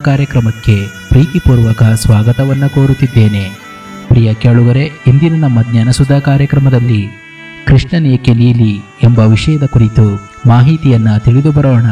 ಕಾರ್ಯಕ್ರಮಕ್ಕೆ ಪ್ರೀತಿಪೂರ್ವಕ ಸ್ವಾಗತವನ್ನು ಕೋರುತ್ತಿದ್ದೇನೆ ಪ್ರಿಯ ಕೇಳುಗರೆ ಇಂದಿನ ನಮ್ಮ ಜ್ಞಾನಸುಧಾ ಕಾರ್ಯಕ್ರಮದಲ್ಲಿ ಕೃಷ್ಣನೇಕೆ ನೀಲಿ ಎಂಬ ವಿಷಯದ ಕುರಿತು ಮಾಹಿತಿಯನ್ನ ತಿಳಿದು ಬರೋಣ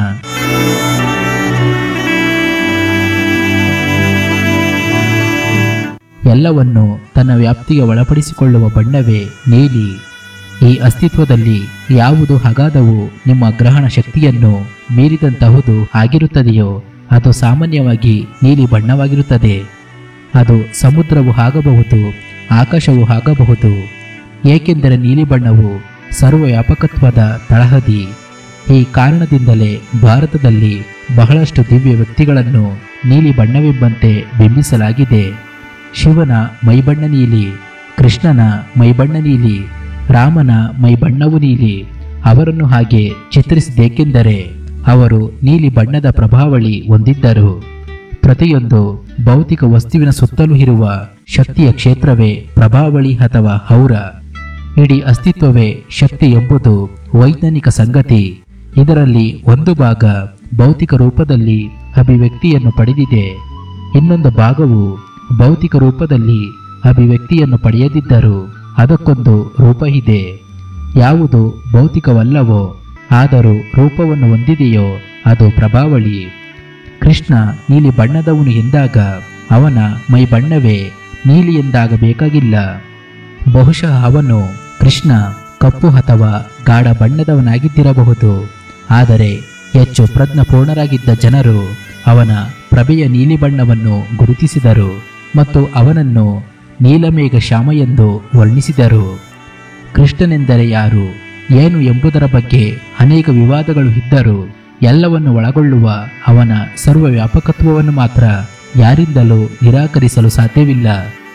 ಎಲ್ಲವನ್ನು ತನ್ನ ವ್ಯಾಪ್ತಿಗೆ ಒಳಪಡಿಸಿಕೊಳ್ಳುವ ಬಣ್ಣವೇ ನೀಲಿ ಈ ಅಸ್ತಿತ್ವದಲ್ಲಿ ಯಾವುದು ಅಗಾಧವು ನಿಮ್ಮ ಗ್ರಹಣ ಶಕ್ತಿಯನ್ನು ಮೀರಿದಂತಹುದು ಆಗಿರುತ್ತದೆಯೋ ಅದು ಸಾಮಾನ್ಯವಾಗಿ ನೀಲಿ ಬಣ್ಣವಾಗಿರುತ್ತದೆ ಅದು ಸಮುದ್ರವು ಆಗಬಹುದು ಆಕಾಶವು ಆಗಬಹುದು ಏಕೆಂದರೆ ನೀಲಿ ಬಣ್ಣವು ಸರ್ವವ್ಯಾಪಕತ್ವದ ತಳಹದಿ ಈ ಕಾರಣದಿಂದಲೇ ಭಾರತದಲ್ಲಿ ಬಹಳಷ್ಟು ದಿವ್ಯ ವ್ಯಕ್ತಿಗಳನ್ನು ನೀಲಿ ಬಣ್ಣವೆಂಬಂತೆ ಬಿಂಬಿಸಲಾಗಿದೆ ಶಿವನ ಮೈಬಣ್ಣ ನೀಲಿ ಕೃಷ್ಣನ ಮೈಬಣ್ಣ ನೀಲಿ ರಾಮನ ಮೈಬಣ್ಣವು ನೀಲಿ ಅವರನ್ನು ಹಾಗೆ ಚಿತ್ರಿಸಿದೇಕೆಂದರೆ ಅವರು ನೀಲಿ ಬಣ್ಣದ ಪ್ರಭಾವಳಿ ಹೊಂದಿದ್ದರು ಪ್ರತಿಯೊಂದು ಭೌತಿಕ ವಸ್ತುವಿನ ಸುತ್ತಲೂ ಇರುವ ಶಕ್ತಿಯ ಕ್ಷೇತ್ರವೇ ಪ್ರಭಾವಳಿ ಅಥವಾ ಹೌರ ಇಡೀ ಅಸ್ತಿತ್ವವೇ ಶಕ್ತಿ ಎಂಬುದು ವೈಜ್ಞಾನಿಕ ಸಂಗತಿ ಇದರಲ್ಲಿ ಒಂದು ಭಾಗ ಭೌತಿಕ ರೂಪದಲ್ಲಿ ಅಭಿವ್ಯಕ್ತಿಯನ್ನು ಪಡೆದಿದೆ ಇನ್ನೊಂದು ಭಾಗವು ಭೌತಿಕ ರೂಪದಲ್ಲಿ ಅಭಿವ್ಯಕ್ತಿಯನ್ನು ಪಡೆಯದಿದ್ದರೂ ಅದಕ್ಕೊಂದು ರೂಪ ಇದೆ ಯಾವುದು ಭೌತಿಕವಲ್ಲವೋ ಆದರೂ ರೂಪವನ್ನು ಹೊಂದಿದೆಯೋ ಅದು ಪ್ರಭಾವಳಿ ಕೃಷ್ಣ ನೀಲಿ ಬಣ್ಣದವನು ಎಂದಾಗ ಅವನ ಮೈ ಬಣ್ಣವೇ ನೀಲಿ ಎಂದಾಗಬೇಕಾಗಿಲ್ಲ ಬಹುಶಃ ಅವನು ಕೃಷ್ಣ ಕಪ್ಪು ಅಥವಾ ಗಾಢ ಬಣ್ಣದವನಾಗಿದ್ದಿರಬಹುದು ಆದರೆ ಹೆಚ್ಚು ಪ್ರಜ್ಞಪೂರ್ಣರಾಗಿದ್ದ ಜನರು ಅವನ ಪ್ರಭೆಯ ನೀಲಿ ಬಣ್ಣವನ್ನು ಗುರುತಿಸಿದರು ಮತ್ತು ಅವನನ್ನು ನೀಲಮೇಘ ಶ್ಯಾಮ ಎಂದು ವರ್ಣಿಸಿದರು ಕೃಷ್ಣನೆಂದರೆ ಯಾರು ಏನು ಎಂಬುದರ ಬಗ್ಗೆ ಅನೇಕ ವಿವಾದಗಳು ಇದ್ದರೂ ಎಲ್ಲವನ್ನು ಒಳಗೊಳ್ಳುವ ಅವನ ಸರ್ವವ್ಯಾಪಕತ್ವವನ್ನು ಮಾತ್ರ ಯಾರಿಂದಲೂ ನಿರಾಕರಿಸಲು ಸಾಧ್ಯವಿಲ್ಲ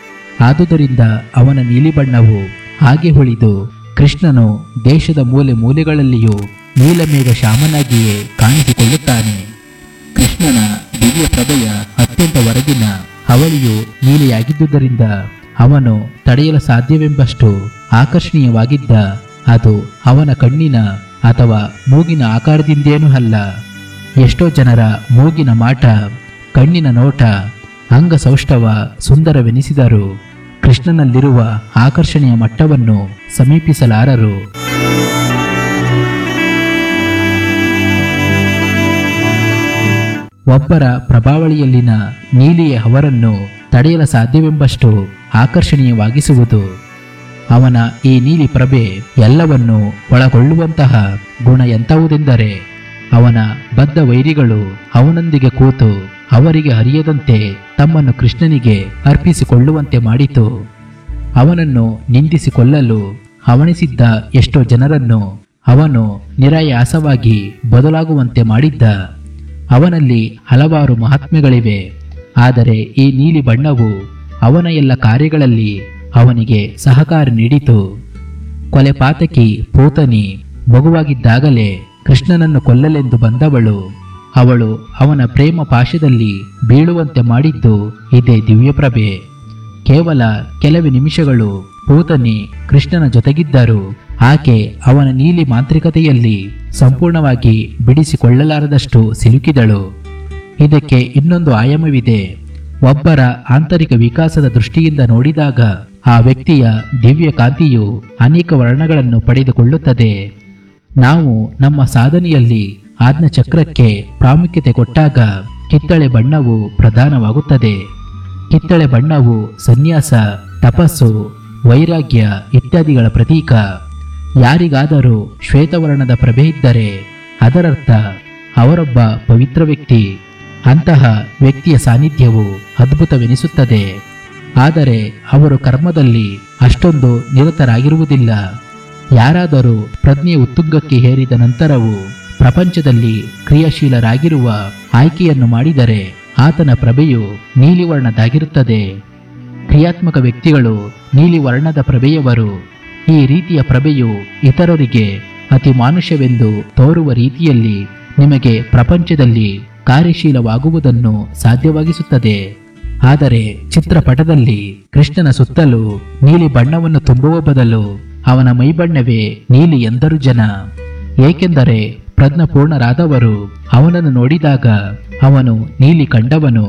ಆದುದರಿಂದ ಅವನ ನೀಲಿ ಬಣ್ಣವು ಹಾಗೆ ಉಳಿದು ಕೃಷ್ಣನು ದೇಶದ ಮೂಲೆ ಮೂಲೆಗಳಲ್ಲಿಯೂ ನೀಲಮೇಘ ಶ್ಯಾಮನಾಗಿಯೇ ಕಾಣಿಸಿಕೊಳ್ಳುತ್ತಾನೆ ಕೃಷ್ಣನ ದಿವ್ಯ ಪ್ರಭೆಯ ಅತ್ಯಂತ ಹೊರಗಿನ ಅವಳಿಯು ನೀಲಿಯಾಗಿದ್ದುದರಿಂದ ಅವನು ತಡೆಯಲು ಸಾಧ್ಯವೆಂಬಷ್ಟು ಆಕರ್ಷಣೀಯವಾಗಿದ್ದ ಅದು ಅವನ ಕಣ್ಣಿನ ಅಥವಾ ಮೂಗಿನ ಆಕಾರದಿಂದೇನೂ ಅಲ್ಲ ಎಷ್ಟೋ ಜನರ ಮೂಗಿನ ಮಾಟ ಕಣ್ಣಿನ ನೋಟ ಅಂಗಸೌಷ್ಠವ ಸುಂದರವೆನಿಸಿದರು ಕೃಷ್ಣನಲ್ಲಿರುವ ಆಕರ್ಷಣೆಯ ಮಟ್ಟವನ್ನು ಸಮೀಪಿಸಲಾರರು ಒಬ್ಬರ ಪ್ರಭಾವಳಿಯಲ್ಲಿನ ನೀಲಿಯೇ ಅವರನ್ನು ತಡೆಯಲು ಸಾಧ್ಯವೆಂಬಷ್ಟು ಆಕರ್ಷಣೀಯವಾಗಿಸುವುದು ಅವನ ಈ ನೀಲಿ ಪ್ರಭೆ ಎಲ್ಲವನ್ನು ಒಳಗೊಳ್ಳುವಂತಹ ಗುಣ ಎಂತಹುದೆಂದರೆ ಅವನ ಬದ್ಧ ವೈರಿಗಳು ಅವನೊಂದಿಗೆ ಕೂತು ಅವರಿಗೆ ಹರಿಯದಂತೆ ತಮ್ಮನ್ನು ಕೃಷ್ಣನಿಗೆ ಅರ್ಪಿಸಿಕೊಳ್ಳುವಂತೆ ಮಾಡಿತು ಅವನನ್ನು ನಿಂದಿಸಿಕೊಳ್ಳಲು ಅವಣಿಸಿದ್ದ ಎಷ್ಟೋ ಜನರನ್ನು ಅವನು ನಿರಾಯಾಸವಾಗಿ ಬದಲಾಗುವಂತೆ ಮಾಡಿದ್ದ ಅವನಲ್ಲಿ ಹಲವಾರು ಮಹಾತ್ಮೆಗಳಿವೆ ಆದರೆ ಈ ನೀಲಿ ಬಣ್ಣವು ಅವನ ಎಲ್ಲ ಕಾರ್ಯಗಳಲ್ಲಿ ಅವನಿಗೆ ಸಹಕಾರ ನೀಡಿತು ಕೊಲೆ ಪಾತಕಿ ಪೂತನಿ ಮಗುವಾಗಿದ್ದಾಗಲೇ ಕೃಷ್ಣನನ್ನು ಕೊಲ್ಲಲೆಂದು ಬಂದವಳು ಅವಳು ಅವನ ಪ್ರೇಮ ಪಾಶದಲ್ಲಿ ಬೀಳುವಂತೆ ಮಾಡಿದ್ದು ಇದೇ ದಿವ್ಯಪ್ರಭೆ ಕೇವಲ ಕೆಲವೇ ನಿಮಿಷಗಳು ಪೂತನಿ ಕೃಷ್ಣನ ಜೊತೆಗಿದ್ದರು ಆಕೆ ಅವನ ನೀಲಿ ಮಾಂತ್ರಿಕತೆಯಲ್ಲಿ ಸಂಪೂರ್ಣವಾಗಿ ಬಿಡಿಸಿಕೊಳ್ಳಲಾರದಷ್ಟು ಸಿಲುಕಿದಳು ಇದಕ್ಕೆ ಇನ್ನೊಂದು ಆಯಾಮವಿದೆ ಒಬ್ಬರ ಆಂತರಿಕ ವಿಕಾಸದ ದೃಷ್ಟಿಯಿಂದ ನೋಡಿದಾಗ ಆ ವ್ಯಕ್ತಿಯ ದಿವ್ಯ ಕಾಂತಿಯು ಅನೇಕ ವರ್ಣಗಳನ್ನು ಪಡೆದುಕೊಳ್ಳುತ್ತದೆ ನಾವು ನಮ್ಮ ಸಾಧನೆಯಲ್ಲಿ ಆಜ್ಞ ಚಕ್ರಕ್ಕೆ ಪ್ರಾಮುಖ್ಯತೆ ಕೊಟ್ಟಾಗ ಕಿತ್ತಳೆ ಬಣ್ಣವು ಪ್ರಧಾನವಾಗುತ್ತದೆ ಕಿತ್ತಳೆ ಬಣ್ಣವು ಸನ್ಯಾಸ ತಪಸ್ಸು ವೈರಾಗ್ಯ ಇತ್ಯಾದಿಗಳ ಪ್ರತೀಕ ಯಾರಿಗಾದರೂ ಶ್ವೇತವರ್ಣದ ಪ್ರಭೆ ಇದ್ದರೆ ಅದರರ್ಥ ಅವರೊಬ್ಬ ಪವಿತ್ರ ವ್ಯಕ್ತಿ ಅಂತಹ ವ್ಯಕ್ತಿಯ ಸಾನ್ನಿಧ್ಯವು ಅದ್ಭುತವೆನಿಸುತ್ತದೆ ಆದರೆ ಅವರು ಕರ್ಮದಲ್ಲಿ ಅಷ್ಟೊಂದು ನಿರತರಾಗಿರುವುದಿಲ್ಲ ಯಾರಾದರೂ ಪ್ರಜ್ಞೆಯ ಉತ್ತುಂಗಕ್ಕೆ ಏರಿದ ನಂತರವೂ ಪ್ರಪಂಚದಲ್ಲಿ ಕ್ರಿಯಾಶೀಲರಾಗಿರುವ ಆಯ್ಕೆಯನ್ನು ಮಾಡಿದರೆ ಆತನ ಪ್ರಭೆಯು ನೀಲಿ ವರ್ಣದಾಗಿರುತ್ತದೆ ಕ್ರಿಯಾತ್ಮಕ ವ್ಯಕ್ತಿಗಳು ನೀಲಿ ವರ್ಣದ ಪ್ರಭೆಯವರು ಈ ರೀತಿಯ ಪ್ರಭೆಯು ಇತರರಿಗೆ ಅತಿ ಮಾನುಷ್ಯವೆಂದು ತೋರುವ ರೀತಿಯಲ್ಲಿ ನಿಮಗೆ ಪ್ರಪಂಚದಲ್ಲಿ ಕಾರ್ಯಶೀಲವಾಗುವುದನ್ನು ಸಾಧ್ಯವಾಗಿಸುತ್ತದೆ ಆದರೆ ಚಿತ್ರಪಟದಲ್ಲಿ ಕೃಷ್ಣನ ಸುತ್ತಲೂ ನೀಲಿ ಬಣ್ಣವನ್ನು ತುಂಬುವ ಬದಲು ಅವನ ಮೈಬಣ್ಣವೇ ನೀಲಿ ಎಂದರು ಜನ ಏಕೆಂದರೆ ಪ್ರಜ್ಞಪೂರ್ಣರಾದವರು ಅವನನ್ನು ನೋಡಿದಾಗ ಅವನು ನೀಲಿ ಕಂಡವನು